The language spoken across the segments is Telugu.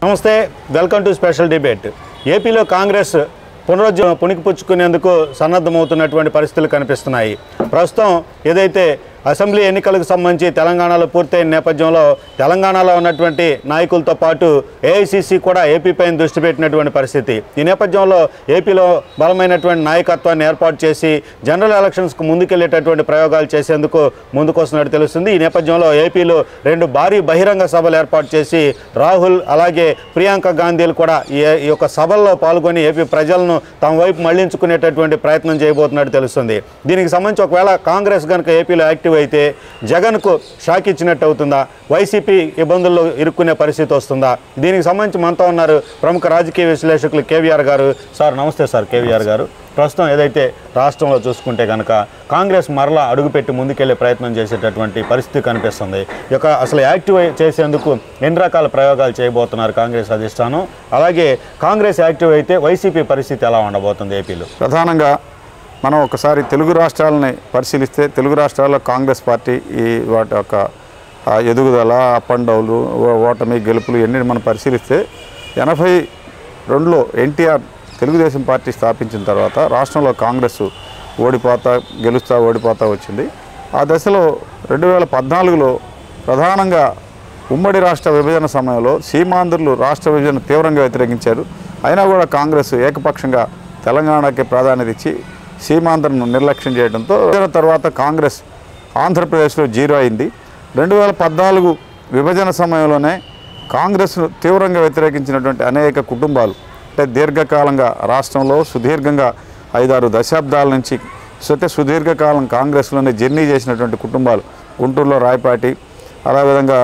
నమస్తే వెల్కమ్ టు స్పెషల్ డిబేట్ ఏపీలో కాంగ్రెస్ పునరుజ్జీవం పుణికిపుచ్చుకునేందుకు సన్నద్ధమవుతున్నటువంటి పరిస్థితులు కనిపిస్తున్నాయి ప్రస్తుతం ఏదైతే అసెంబ్లీ ఎన్నికలకు సంబంధించి తెలంగాణలో పూర్తయిన నేపథ్యంలో తెలంగాణలో ఉన్నటువంటి నాయకులతో పాటు ఏఐసిసి కూడా ఏపీపై దృష్టి పెట్టినటువంటి పరిస్థితి ఈ నేపథ్యంలో ఏపీలో బలమైనటువంటి నాయకత్వాన్ని ఏర్పాటు చేసి జనరల్ ఎలక్షన్స్కు ముందుకెళ్లేటటువంటి ప్రయోగాలు చేసేందుకు ముందుకొస్తున్నట్టు తెలుస్తుంది ఈ నేపథ్యంలో ఏపీలో రెండు భారీ బహిరంగ సభలు ఏర్పాటు చేసి రాహుల్ అలాగే ప్రియాంక గాంధీలు కూడా ఈ ఈ యొక్క సభల్లో పాల్గొని ఏపీ ప్రజలను తమ వైపు మళ్లించుకునేటటువంటి ప్రయత్నం చేయబోతున్నట్టు తెలుస్తుంది దీనికి సంబంధించి ఒకవేళ కాంగ్రెస్ కనుక ఏపీలో యాక్టివ్ అయితే జగన్కు షాక్ ఇచ్చినట్టు అవుతుందా వైసీపీ ఇబ్బందుల్లో ఇరుక్కునే పరిస్థితి వస్తుందా దీనికి సంబంధించి మనతో ఉన్నారు ప్రముఖ రాజకీయ విశ్లేషకులు కేవీఆర్ గారు సార్ నమస్తే సార్ కేవీఆర్ గారు ప్రస్తుతం ఏదైతే రాష్ట్రంలో చూసుకుంటే కనుక కాంగ్రెస్ మరలా అడుగుపెట్టి ముందుకెళ్లే ప్రయత్నం చేసేటటువంటి పరిస్థితి కనిపిస్తుంది ఈ యొక్క అసలు యాక్టివ్ చేసేందుకు ఎన్ని రకాల ప్రయోగాలు చేయబోతున్నారు కాంగ్రెస్ అధిష్టానం అలాగే కాంగ్రెస్ యాక్టివ్ అయితే వైసీపీ పరిస్థితి ఎలా ఉండబోతుంది ఏపీలో ప్రధానంగా మనం ఒకసారి తెలుగు రాష్ట్రాలని పరిశీలిస్తే తెలుగు రాష్ట్రాల్లో కాంగ్రెస్ పార్టీ ఈ వాటి యొక్క ఆ, ఎదుగుదల అప్ అండ్ డౌన్లు ఓ- ఓటమి గెలుపులు ఇవన్నీ మనం పరిశీలిస్తే ఎనభై రెండులో ఎన్టీఆర్ తెలుగుదేశం పార్టీ స్థాపించిన తర్వాత రాష్ట్రంలో కాంగ్రెస్ ఓడిపోతా గెలుస్తా ఓడిపోతా వచ్చింది ఆ దశలో రెండు వేల పద్నాలుగులో ప్రధానంగా ఉమ్మడి రాష్ట్ర విభజన సమయంలో సీమాంధ్రులు రాష్ట్ర విభజన తీవ్రంగా వ్యతిరేకించారు అయినా కూడా కాంగ్రెస్ ఏకపక్షంగా తెలంగాణకి ప్రాధాన్యత ఇచ్చి సీమాంధ్రను నిర్లక్ష్యం చేయడంతో విభజన తర్వాత కాంగ్రెస్ ఆంధ్రప్రదేశ్లో జీరో అయింది రెండు వేల పద్నాలుగు విభజన సమయంలోనే కాంగ్రెస్ను తీవ్రంగా వ్యతిరేకించినటువంటి అనేక కుటుంబాలు అంటే దీర్ఘకాలంగా రాష్ట్రంలో సుదీర్ఘంగా ఐదారు దశాబ్దాల నుంచి అంటే సుదీర్ఘకాలం కాంగ్రెస్లోనే జర్నీ చేసినటువంటి కుటుంబాలు గుంటూరులో రాయపాటి అదేవిధంగా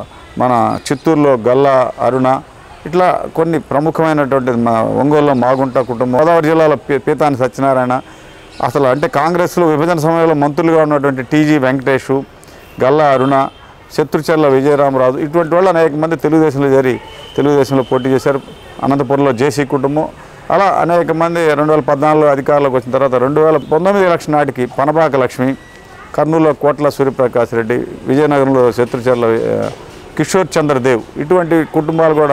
మన చిత్తూరులో గల్లా అరుణ ఇట్లా కొన్ని ప్రముఖమైనటువంటి మన ఒంగోలులో మాగుంట కుటుంబం గోదావరి జిల్లాలో పీ- పీతాని సత్యనారాయణ అసలు అంటే కాంగ్రెస్లో విభజన సమయంలో మంత్రులుగా ఉన్నటువంటి టీజీ వెంకటేషు గల్లా అరుణ శత్రుచర్ల విజయరామరాజు ఇటువంటి వాళ్ళు అనేక మంది తెలుగుదేశంలో చేరి తెలుగుదేశంలో పోటీ చేశారు అనంతపురంలో జేసీ కుటుంబం అలా అనేక మంది రెండు వేల పద్నాలుగులో అధికారంలోకి వచ్చిన తర్వాత రెండు వేల పంతొమ్మిది ఎలక్షన్ నాటికి పనబాక లక్ష్మి కర్నూలులో కోట్ల సూర్యప్రకాష్ రెడ్డి విజయనగరంలో శత్రుచర్ల ఆ, కిషోర్ చంద్రదేవ్ ఇటువంటి కుటుంబాలు కూడా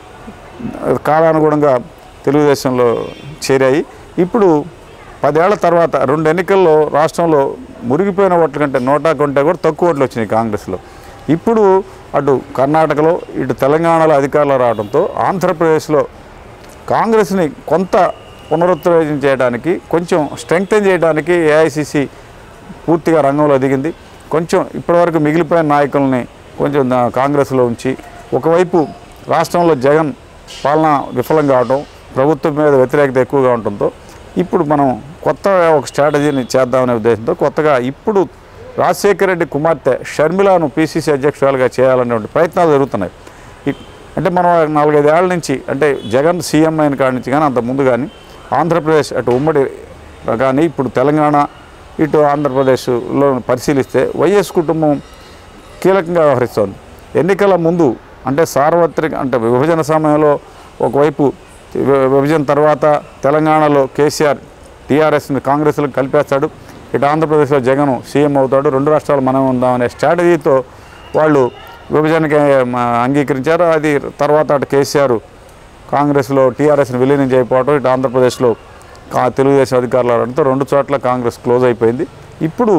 కాలానుగుణంగా తెలుగుదేశంలో చేరాయి ఇప్పుడు పదేళ్ల తర్వాత రెండు ఎన్నికల్లో రాష్ట్రంలో మురిగిపోయిన ఓట్ల కంటే నోటా కంటే కూడా తక్కువ ఓట్లు వచ్చినాయి కాంగ్రెస్లో ఇప్పుడు అటు కర్ణాటకలో ఇటు తెలంగాణలో అధికారులు రావడంతో ఆంధ్రప్రదేశ్లో కాంగ్రెస్ని కొంత పునరుత్తేజం చేయడానికి కొంచెం స్ట్రెంగ్తెన్ చేయడానికి ఏఐసిసి పూర్తిగా రంగంలో దిగింది కొంచెం ఇప్పటివరకు మిగిలిపోయిన నాయకుల్ని కొంచెం దా- కాంగ్రెస్లో ఉంచి ఒకవైపు రాష్ట్రంలో జగన్ పాలన విఫలం కావడం ప్రభుత్వం మీద వ్యతిరేకత ఎక్కువగా ఉండటంతో ఇప్పుడు మనం కొత్త ఒక స్ట్రాటజీని చేద్దామనే ఉద్దేశంతో కొత్తగా ఇప్పుడు రాజశేఖర రెడ్డి కుమార్తె షర్మిలాను పీసీసీ అధ్యక్షురాలుగా చేయాలనే ప్రయత్నాలు జరుగుతున్నాయి ఇ- అంటే మనం నాలుగైదు ఏళ్ళ నుంచి అంటే జగన్ సీఎం అయిన కాడి నుంచి కానీ అంత ముందు కానీ ఆంధ్రప్రదేశ్ అటు ఉమ్మడి కానీ ఇప్పుడు తెలంగాణ ఇటు ఆంధ్రప్రదేశ్లో పరిశీలిస్తే వైఎస్ కుటుంబం కీలకంగా వ్యవహరిస్తోంది ఎన్నికల ముందు అంటే సార్వత్రిక అంటే విభజన సమయంలో ఒకవైపు వి- విభజన తర్వాత తెలంగాణలో కేసీఆర్ టీఆర్ఎస్ని కాంగ్రెస్లో కలిపేస్తాడు ఇటు ఆంధ్రప్రదేశ్లో జగన్ సీఎం అవుతాడు రెండు రాష్ట్రాలు మనం ఉందామనే స్ట్రాటజీతో వాళ్ళు విభజనకి మ, అంగీకరించారు అది తర్వాత అటు కేసీఆర్ కాంగ్రెస్లో టీఆర్ఎస్ని విలీనం చేయకపోవడం ఇటు ఆంధ్రప్రదేశ్లో కా తెలుగుదేశం అధికారులు రావడంతో రెండు చోట్ల కాంగ్రెస్ క్లోజ్ అయిపోయింది ఇప్పుడు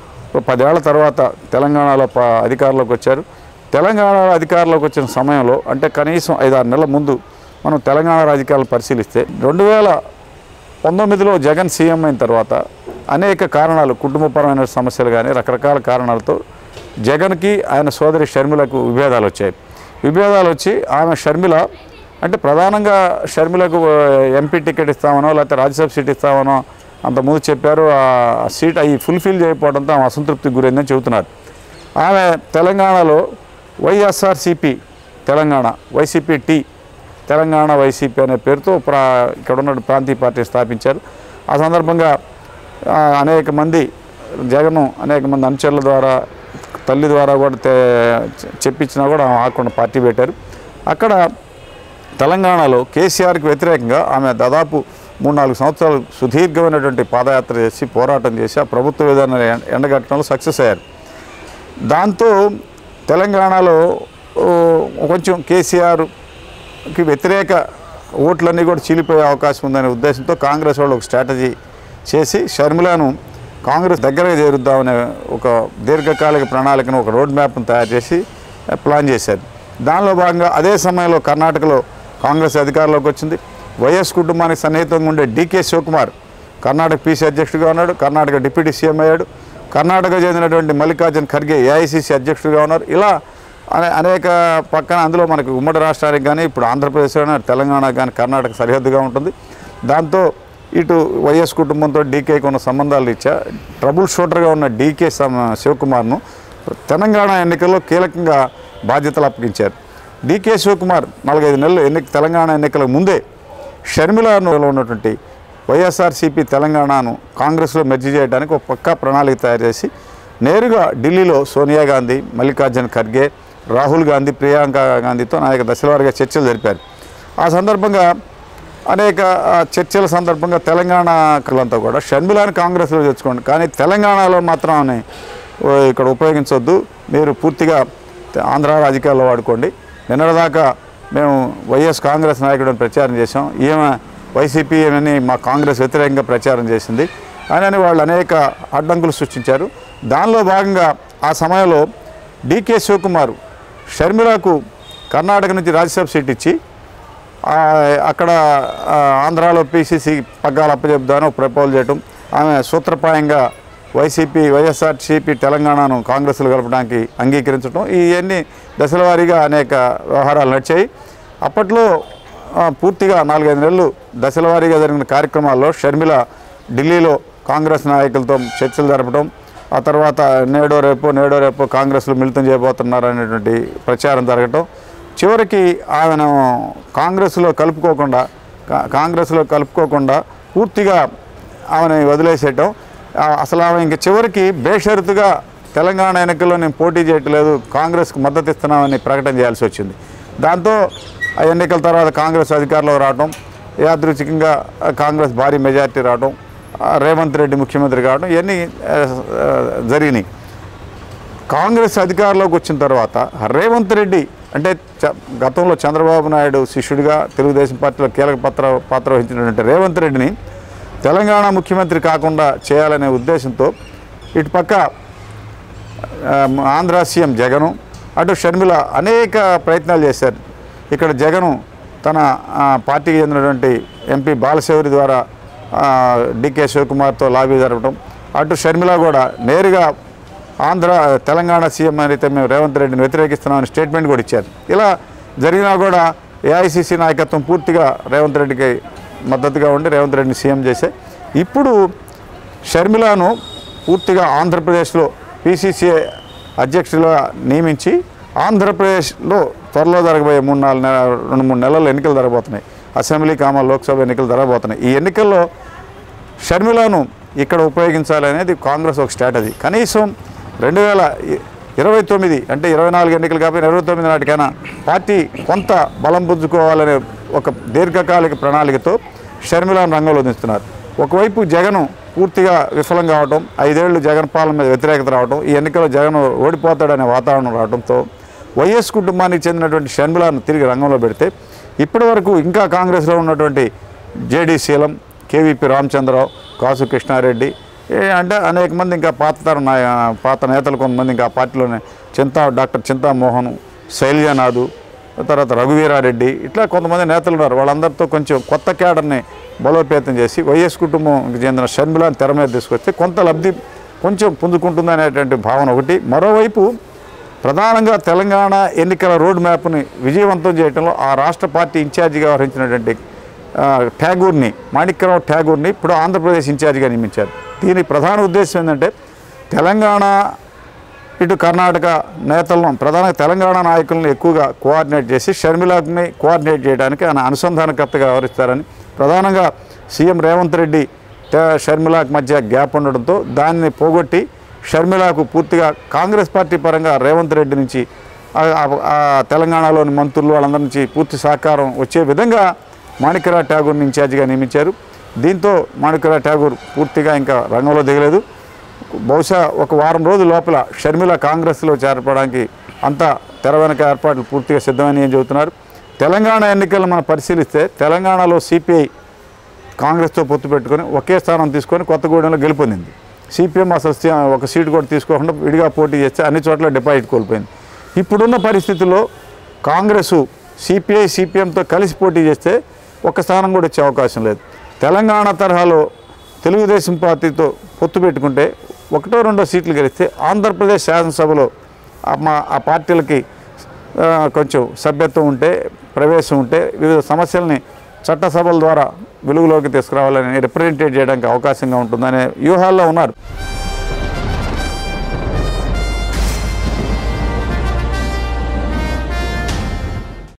ఓ పదేళ్ల తర్వాత తెలంగాణలో ప అధికారంలోకి వచ్చారు తెలంగాణలో అధికారంలోకి వచ్చిన సమయంలో అంటే కనీసం ఐదారు నెలల ముందు మనం తెలంగాణ రాజకీయాలు పరిశీలిస్తే రెండు వేల పంతొమ్మిదిలో జగన్ సీఎం అయిన తర్వాత అనేక కారణాలు కుటుంబపరమైన సమస్యలు కానీ రకరకాల కారణాలతో జగన్కి ఆయన సోదరి షర్మిలకు విభేదాలు వచ్చాయి విభేదాలు వచ్చి ఆమె షర్మిల అంటే ప్రధానంగా షర్మిలకు ఆ, ఎంపీ టికెట్ ఇస్తామనో లేకపోతే రాజ్యసభ సీట్ ఇస్తామనో అంతకుముందు చెప్పారు ఆ సీట్ అవి ఫుల్ఫిల్ చేయకపోవడంతో ఆమె అసంతృప్తికి గురైందని చెబుతున్నారు ఆమె తెలంగాణలో YSRCP Telangana YCP T Telangana YCP అనే పేరుతో ప్రా ఇక్కడ ఉన్న ప్రాంతీయ పార్టీ స్థాపించారు ఆ సందర్భంగా ఆ, అనేక మంది జగన్ అనేక మంది అనుచరుల ద్వారా తల్లి ద్వారా కూడా తే- చెప్పించినా కూడా ఆమె ఆకుండా పార్టీ పెట్టారు అక్కడ తెలంగాణలో కేసీఆర్కి వ్యతిరేకంగా ఆమె దాదాపు మూడు నాలుగు సంవత్సరాలు సుదీర్ఘమైనటువంటి పాదయాత్ర చేసి పోరాటం చేసి ఆ ప్రభుత్వ విధానాన్ని ఎండ- ఎండగట్టడంలో సక్సెస్ అయ్యారు దాంతో తెలంగాణలో ఓ, కొంచెం కేసీఆర్ షర్మిలాకి వ్యతిరేక ఓట్లన్నీ కూడా చీలిపోయే అవకాశం ఉందనే ఉద్దేశంతో కాంగ్రెస్ వాళ్ళు ఒక స్ట్రాటజీ చేసి షర్మిలాను కాంగ్రెస్ దగ్గరగా చేరుద్దామనే ఒక దీర్ఘకాలిక ప్రణాళికను ఒక రోడ్ మ్యాప్ను తయారు చేసి ఆ, ప్లాన్ చేశారు దానిలో భాగంగా అదే సమయంలో కర్ణాటకలో కాంగ్రెస్ అధికారంలోకి వచ్చింది వైఎస్ కుటుంబానికి సన్నిహితంగా ఉండే డీకే శివకుమార్ కర్ణాటక పీసీ అధ్యక్షుడిగా ఉన్నాడు కర్ణాటక డిప్యూటీ సీఎం అయ్యాడు కర్ణాటక చెందినటువంటి మల్లికార్జున్ ఖర్గే ఏఐసిసి అధ్యక్షుడిగా ఉన్నారు ఇలా అనే అనేక పక్కన అందులో మనకి ఉమ్మడి రాష్ట్రానికి కానీ ఇప్పుడు ఆంధ్రప్రదేశ్ కానీ తెలంగాణ కానీ కర్ణాటక సరిహద్దుగా ఉంటుంది దాంతో ఇటు వైఎస్ కుటుంబంతో డీకేకి ఉన్న సంబంధాలు ఇచ్చా ట్రబుల్ షూటర్గా ఉన్న డీకే సమ- శివకుమార్ను తెలంగాణ ఎన్నికల్లో కీలకంగా బాధ్యతలు అప్పగించారు డీకే శివకుమార్ నాలుగైదు నెలలు ఎన్నిక తెలంగాణ ఎన్నికలకు ముందే షర్మిలను ఉన్నటువంటి వైఎస్ఆర్సీపీ తెలంగాణను కాంగ్రెస్లో మెర్జీ చేయడానికి ఒక పక్కా ప్రణాళిక తయారు చేసి నేరుగా ఢిల్లీలో సోనియా గాంధీ మల్లికార్జున్ ఖర్గే రాహుల్ గాంధీ ప్రియాంక గాంధీతో అనేక దశలవారీగా చర్చలు జరిపారు ఆ సందర్భంగా అనేక ఆ, చర్చల సందర్భంగా తెలంగాణలంతా కూడా షర్మిలాని కాంగ్రెస్లో తెచ్చుకోండి కానీ తెలంగాణలో మాత్రం ఆమె, ఓ, ఇక్కడ ఉపయోగించవద్దు మీరు పూర్తిగా తె- ఆంధ్ర రాజకీయాల్లో వాడుకోండి నిన్నటిదాకా మేము వైఎస్ కాంగ్రెస్ నాయకుడిని ప్రచారం చేసాం ఈమె వైసీపీ అని మా కాంగ్రెస్ వ్యతిరేకంగా ప్రచారం చేసింది అని వాళ్ళు అనేక అడ్డంకులు సృష్టించారు దానిలో భాగంగా ఆ సమయంలో డీకే శివకుమార్ షర్మిలకు కర్ణాటక నుంచి రాజ్యసభ సీట్ ఇచ్చి ఆ, అక్కడ ఆ, ఆంధ్రాలో పీసీసీ పగ్గాలు అప్పచెప్దాను ఒక ప్రపోజల్ చేయటం ఆమె సూత్రప్రాయంగా వైసీపీ వైఎస్ఆర్సీపీ తెలంగాణను కాంగ్రెస్లో కలపడానికి అంగీకరించడం ఇవన్నీ దశల వారీగా అనేక వ్యవహారాలు నడిచాయి అప్పట్లో ఆ, పూర్తిగా నాలుగైదు నెలలు దశల వారీగా జరిగిన కార్యక్రమాల్లో షర్మిల ఢిల్లీలో కాంగ్రెస్ నాయకులతో చర్చలు జరపడం ఆ తర్వాత నేడో రేపో నేడో రేపో కాంగ్రెస్లో మిళితం చేయబోతున్నారు అనేటువంటి ప్రచారం జరగటం చివరికి ఆమెను కాంగ్రెస్లో కలుపుకోకుండా కా- కాంగ్రెస్లో కలుపుకోకుండా పూర్తిగా ఆమెను వదిలేసేయటం ఆ, అసలు ఆమె ఇంక చివరికి బేషరతుగా తెలంగాణ ఎన్నికల్లో నేను పోటీ చేయట్లేదు కాంగ్రెస్కి మద్దతు ఇస్తున్నామని ప్రకటన చేయాల్సి వచ్చింది దాంతో ఆ ఎన్నికల తర్వాత కాంగ్రెస్ అధికారంలోకి రావడం యాదృచ్ఛికంగా ఆ, కాంగ్రెస్ భారీ మెజార్టీ రావడం ఆ, రేవంత్ రెడ్డి ముఖ్యమంత్రి కావడం ఇవన్నీ ఆ, ఆ, జరిగినాయి కాంగ్రెస్ అధికారంలోకి వచ్చిన తర్వాత రేవంత్ రెడ్డి అంటే చ- గతంలో చంద్రబాబు నాయుడు శిష్యుడిగా తెలుగుదేశం పార్టీలో కీలక పాత్ర పాత్ర వహించినటువంటి రేవంత్ రెడ్డిని తెలంగాణ ముఖ్యమంత్రి కాకుండా చేయాలనే ఉద్దేశంతో ఇటు పక్క ఆ, ఆంధ్ర సీఎం జగను అటు షర్మిల అనేక ప్రయత్నాలు చేశారు ఇక్కడ జగను తన ఆ, పార్టీకి చెందినటువంటి ఎంపీ బాలశౌరి ద్వారా ఆ, డికే శివకుమార్తో లాబీ జరపడం అటు షర్మిల కూడా నేరుగా ఆంధ్ర తెలంగాణ సీఎం అయితే మేము రేవంత్ రెడ్డిని వ్యతిరేకిస్తున్నామని స్టేట్మెంట్ కూడా ఇచ్చారు ఇలా జరిగినా కూడా ఏఐసిసి నాయకత్వం పూర్తిగా రేవంత్ రెడ్డికి మద్దతుగా ఉండి రేవంత్ రెడ్డిని సీఎం చేసే ఇప్పుడు షర్మిలాను పూర్తిగా ఆంధ్రప్రదేశ్లో పిసిసి అధ్యక్షులుగా నియమించి ఆంధ్రప్రదేశ్లో త్వరలో జరగబోయే మూడు నాలుగు నెల రెండు మూడు నెలల్లో ఎన్నికలు జరగబోతున్నాయి అసెంబ్లీ కామ లోక్సభ ఎన్నికలు జరగబోతున్నాయి ఈ ఎన్నికల్లో షర్మిలను ఇక్కడ ఉపయోగించాలనేది కాంగ్రెస్ ఒక స్ట్రాటజీ కనీసం రెండు వేల ఇరవై తొమ్మిది అంటే ఇరవై నాలుగు ఎన్నికలు కాకపోయినా ఇరవై తొమ్మిది నాటికైనా పార్టీ కొంత బలం పుంజుకోవాలనే ఒక దీర్ఘకాలిక ప్రణాళికతో షర్మిలను రంగంలో దిస్తున్నారు ఒకవైపు జగన్ పూర్తిగా విఫలం కావడం ఐదేళ్లు జగన్ పాలన మీద వ్యతిరేకత రావడం ఈ ఎన్నికల్లో జగన్ ఓడిపోతాడనే వాతావరణం రావడంతో వైఎస్ కుటుంబానికి చెందినటువంటి షర్మిలను తిరిగి రంగంలో పెడితే ఇప్పటివరకు ఇంకా కాంగ్రెస్లో ఉన్నటువంటి జేడీ శీలం కేవీపీ రామచంద్రరావు కాసు కృష్ణారెడ్డి ఏ అంటే అనేక మంది ఇంకా పాత తరం నాయ పాత నేతలు కొంతమంది ఇంకా ఆ పార్టీలోనే చింతా డాక్టర్ చింతామోహన్ శైలజానాథు తర్వాత రఘువీరారెడ్డి ఇట్లా కొంతమంది నేతలు ఉన్నారు వాళ్ళందరితో కొంచెం కొత్త క్యాడర్ని బలోపేతం చేసి వైఎస్ కుటుంబంకి చెందిన షర్మిలాని తెర మీద తీసుకొస్తే కొంత లబ్ధి కొంచెం పుంజుకుంటుందనేటువంటి భావన ఒకటి మరోవైపు ప్రధానంగా తెలంగాణ ఎన్నికల రోడ్ మ్యాప్ని విజయవంతం చేయడంలో ఆ రాష్ట్ర పార్టీ ఇన్ఛార్జిగా వ్యవహరించినటువంటి ఆ, ఠాగూర్ని మాణిక్యరావు ఠాగూర్ని ఇప్పుడు ఆంధ్రప్రదేశ్ ఇన్ఛార్జిగా నియమించారు దీని ప్రధాన ఉద్దేశం ఏంటంటే తెలంగాణ ఇటు కర్ణాటక నేతలను ప్రధానంగా తెలంగాణ నాయకులను ఎక్కువగా కోఆర్డినేట్ చేసి షర్మిలాని కోఆర్డినేట్ చేయడానికి ఆయన అనుసంధానకర్తగా వ్యవహరిస్తారని ప్రధానంగా సీఎం రేవంత్ రెడ్డి తే- షర్మిలాకు మధ్య గ్యాప్ ఉండడంతో దాన్ని పోగొట్టి షర్మిలాకు పూర్తిగా కాంగ్రెస్ పార్టీ పరంగా రేవంత్ రెడ్డి నుంచి ఆ- ఆ- ఆ తెలంగాణలోని మంత్రులు వాళ్ళందరి నుంచి పూర్తి సహకారం వచ్చే విధంగా మాణిక్యరావు ఠాగూర్ని ఇన్ఛార్జిగా నియమించారు దీంతో మాణిక్యరావు ఠాగూర్ పూర్తిగా ఇంకా రంగంలో దిగలేదు బహుశా ఒక వారం రోజుల లోపల షర్మిల కాంగ్రెస్లో చేరపడానికి అంతా తెర వెనక ఏర్పాట్లు పూర్తిగా సిద్ధమని అని చెబుతున్నారు తెలంగాణ ఎన్నికలను మనం పరిశీలిస్తే తెలంగాణలో సిపిఐ కాంగ్రెస్తో పొత్తు పెట్టుకొని ఒకే స్థానం తీసుకొని కొత్తగూడెంలో గెలుపొందింది సిపిఎం అసలు సీ- ఒక సీటు కూడా తీసుకోకుండా విడిగా పోటీ చేస్తే అన్ని చోట్ల డిపాజిట్ కోల్పోయింది ఇప్పుడున్న పరిస్థితుల్లో కాంగ్రెస్ సిపిఐ సిపిఎంతో కలిసి పోటీ చేస్తే ఒక స్థానం కూడా వచ్చే అవకాశం లేదు తెలంగాణ తరహాలో తెలుగుదేశం పార్టీతో పొత్తు పెట్టుకుంటే ఒకటో రెండో సీట్లు గెలిస్తే ఆంధ్రప్రదేశ్ శాసనసభలో ఆ మా- ఆ పార్టీలకి ఆ, కొంచెం సభ్యత్వం ఉంటే ప్రవేశం ఉంటే వివిధ సమస్యల్ని చట్టసభల ద్వారా వెలుగులోకి తీసుకురావాలని రిప్రజెంటేట్ చేయడానికి అవకాశంగా ఉంటుందనే వ్యూహాల్లో ఉన్నారు